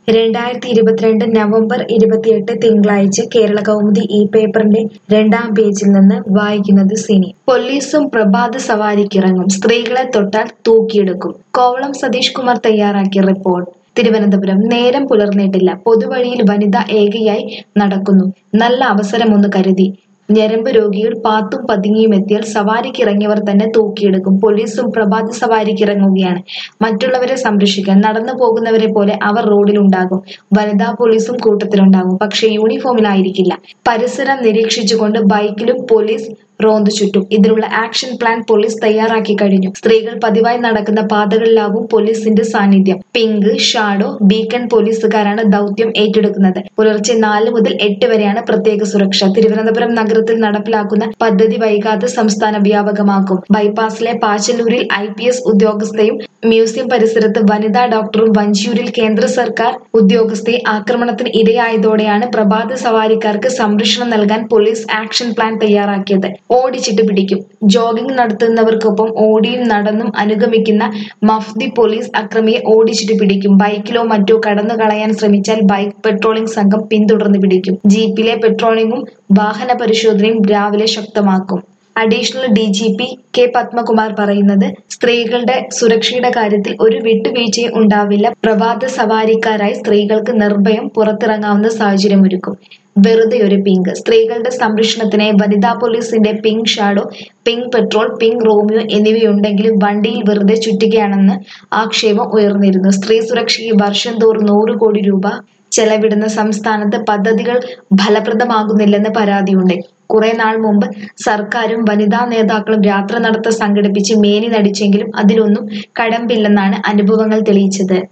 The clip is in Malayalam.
രണ്ടായിരത്തി ഇരുപത്തിരണ്ട് നവംബർ ഇരുപത്തിയെട്ട് തിങ്കളാഴ്ച കേരള കൗമുദി ഈ പേപ്പറിന്റെ രണ്ടാം പേജിൽ നിന്ന് വായിക്കുന്നത് സിനി പോലീസും പ്രഭാത സവാരിക്കിറങ്ങും സ്ത്രീകളെ തൊട്ടാൽ തൂക്കിയെടുക്കും കോവളം സതീഷ് കുമാർ തയ്യാറാക്കിയ റിപ്പോർട്ട് തിരുവനന്തപുരം നേരം പുലർന്നിട്ടില്ല പൊതുവഴിയിൽ വനിത ഏകയായി നടക്കുന്നു നല്ല അവസരമൊന്ന് കരുതി ഞരമ്പ് രോഗികൾ പാത്തും പതുങ്ങിയും എത്തിയാൽ സവാരിക്കിറങ്ങിയവർ തന്നെ തൂക്കിയെടുക്കും പോലീസും പ്രഭാത സവാരിക്കിറങ്ങുകയാണ് മറ്റുള്ളവരെ സംരക്ഷിക്കാൻ നടന്നു പോകുന്നവരെ പോലെ അവർ റോഡിലുണ്ടാകും വനിതാ പോലീസും കൂട്ടത്തിലുണ്ടാകും പക്ഷേ യൂണിഫോമിലായിരിക്കില്ല പരിസരം നിരീക്ഷിച്ചുകൊണ്ട് ബൈക്കിലും പോലീസ് റോന്തു ചുറ്റും ഇതിനുള്ള ആക്ഷൻ പ്ലാൻ പോലീസ് തയ്യാറാക്കി കഴിഞ്ഞു സ്ത്രീകൾ പതിവായി നടക്കുന്ന പാതകളിലാവും പോലീസിന്റെ സാന്നിധ്യം പിങ്ക് ഷാഡോ ബീക്കൺ പോലീസുകാരാണ് ദൗത്യം ഏറ്റെടുക്കുന്നത് പുലർച്ചെ നാല് മുതൽ എട്ട് വരെയാണ് പ്രത്യേക സുരക്ഷ തിരുവനന്തപുരം നഗരത്തിൽ നടപ്പിലാക്കുന്ന പദ്ധതി വൈകാതെ സംസ്ഥാന വ്യാപകമാക്കും ബൈപ്പാസിലെ പാച്ചല്ലൂരിൽ ഐ പി എസ് ഉദ്യോഗസ്ഥയും മ്യൂസിയം പരിസരത്ത് വനിതാ ഡോക്ടറും വഞ്ചിയൂരിൽ കേന്ദ്ര സർക്കാർ ഉദ്യോഗസ്ഥയെ ആക്രമണത്തിന് ഇരയായതോടെയാണ് പ്രഭാത സവാരിക്കാർക്ക് സംരക്ഷണം നൽകാൻ പോലീസ് ആക്ഷൻ പ്ലാൻ തയ്യാറാക്കിയത് ഓടിച്ചിട്ട് പിടിക്കും ജോഗിംഗ് നടത്തുന്നവർക്കൊപ്പം ഓടിയും നടന്നും അനുഗമിക്കുന്ന മഫ്തി പോലീസ് അക്രമിയെ ഓടിച്ചിട്ട് പിടിക്കും ബൈക്കിലോ മറ്റോ കടന്നു കളയാൻ ശ്രമിച്ചാൽ ബൈക്ക് പെട്രോളിംഗ് സംഘം പിന്തുടർന്ന് പിടിക്കും ജീപ്പിലെ പെട്രോളിംഗും വാഹന പരിശോധനയും രാവിലെ ശക്തമാക്കും additional D G P K Padmakumar പറയുന്നത് സ്ത്രീകളുടെ സുരക്ഷയുടെ കാര്യത്തിൽ ഒരു വിട്ടുവീഴ്ചയും ഉണ്ടാവില്ല പ്രഭാത സവാരിക്കാരായി സ്ത്രീകൾക്ക് നിർഭയം പുറത്തിറങ്ങാവുന്ന സാഹചര്യമൊരുക്കും വെറുതെ ഒരു പിങ്ക് സ്ത്രീകളുടെ സംരക്ഷണത്തിനായി വനിതാ പോലീസിന്റെ pink shadow pink patrol pink Romeo എന്നിവയുണ്ടെങ്കിലും വണ്ടിയിൽ വെറുതെ ചുറ്റുകയാണെന്ന് ആക്ഷേപം ഉയർന്നിരുന്നു സ്ത്രീ സുരക്ഷയ്ക്ക് വർഷം തോറും നൂറ് കോടി രൂപ ചെലവിടുന്ന സംസ്ഥാനത്ത് പദ്ധതികൾ ഫലപ്രദമാകുന്നില്ലെന്ന് പരാതിയുണ്ട് കുറെ നാൾ മുമ്പ് സർക്കാരും വനിതാ നേതാക്കളും രാത്രി നടത്തം സംഘടിപ്പിച്ച് മേനി നടിച്ചെങ്കിലും അതിലൊന്നും കടമ്പില്ലെന്നാണ് അനുഭവങ്ങൾ തെളിയിച്ചത്